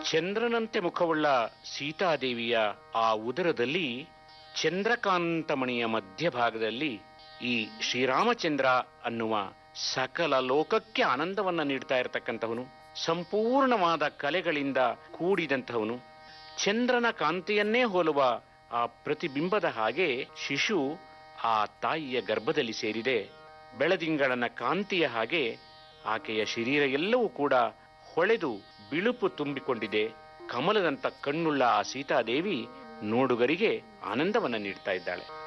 ಚಂದ್ರನಂತೆ ಮುಖವುಳ್ಳ ಸೀತಾದೇವಿಯ ಆ ಉದರದಲ್ಲಿ ಚಂದ್ರಕಾಂತಮಣಿಯ ಮಧ್ಯಭಾಗದಲ್ಲಿ ಈ ಶ್ರೀರಾಮಚಂದ್ರ ಅನ್ನುವ ಸಕಲ ಲೋಕಕ್ಕೆ ಆನಂದವನ್ನ ನೀಡ್ತಾ ಇರತಕ್ಕಂಥವನು ಸಂಪೂರ್ಣವಾದ ಕಲೆಗಳಿಂದ ಕೂಡಿದಂಥವನು ಚಂದ್ರನ ಕಾಂತಿಯನ್ನೇ ಹೋಲುವ ಆ ಪ್ರತಿಬಿಂಬದ ಹಾಗೆ ಶಿಶು ಆ ತಾಯಿಯ ಗರ್ಭದಲ್ಲಿ ಸೇರಿದೆ ಬೆಳದಿಂಗಳನ ಕಾಂತಿಯ ಹಾಗೆ ಆಕೆಯ ಶರೀರ ಎಲ್ಲವೂ ಕೂಡ ಹೊಳೆದು ಬಿಳುಪು ತುಂಬಿಕೊಂಡಿದೆ ಕಮಲದಂತ ಕಣ್ಣುಳ್ಳ ಆ ಸೀತಾದೇವಿ ನೋಡುಗರಿಗೆ ಆನಂದವನ್ನ ನೀಡ್ತಾ ಇದ್ದಾಳೆ